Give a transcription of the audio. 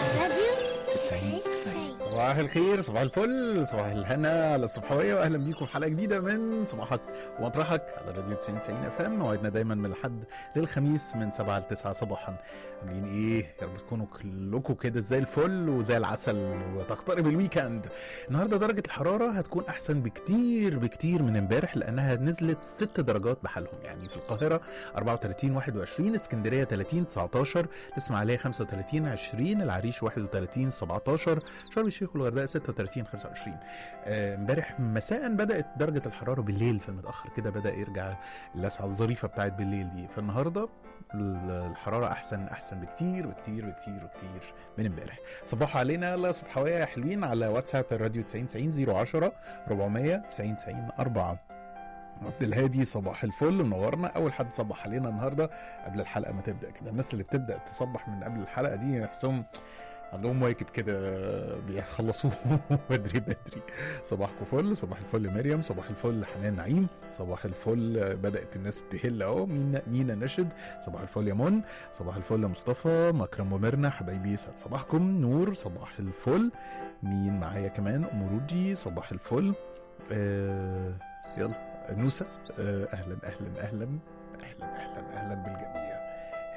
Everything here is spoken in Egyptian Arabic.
الراديو تسعين تسعين صباح الخير صباح الفل صباح الهنا على الصبحوية واهلا بيكم في حلقة جديدة من صباحك ومطرحك على راديو 90 90 اف ام موعدنا دايما من الحد للخميس من 7 ل 9 صباحا عاملين ايه يا رب تكونوا كلكم كده زي الفل وزي العسل وتقترب الويكند النهارده درجة الحرارة هتكون احسن بكتير بكتير من امبارح لانها نزلت 6 درجات بحالهم يعني في القاهرة 34 21 اسكندرية 30 19 الاسماعيلية 35 20 العريش 31 17 شرم الشيخ والغردقه 36 25 آه، امبارح مساء بدات درجه الحراره بالليل في المتاخر كده بدا يرجع اللسعه الظريفه بتاعت بالليل دي فالنهارده ال- الحراره احسن احسن بكتير بكتير بكتير بكتير من امبارح صباحوا علينا يلا صبحويه يا حلوين على واتساب الراديو 90 90 010 400 90 90 4 عبد الهادي صباح الفل منورنا اول حد صبح علينا النهارده قبل الحلقه ما تبدا كده الناس اللي بتبدا تصبح من قبل الحلقه دي نحسهم عندهم واجب كده بيخلصوه بدري بدري صباحكم فل صباح الفل مريم صباح الفل حنان نعيم صباح الفل بدات الناس تهل اهو مينا مينا نشد صباح الفل يا من صباح الفل يا مصطفى مكرم وميرنا حبايبي يسعد صباحكم نور صباح الفل مين معايا كمان ام رودي صباح الفل آه يلا نوسة آه اهلا اهلا اهلا اهلا اهلا اهلا بالجميع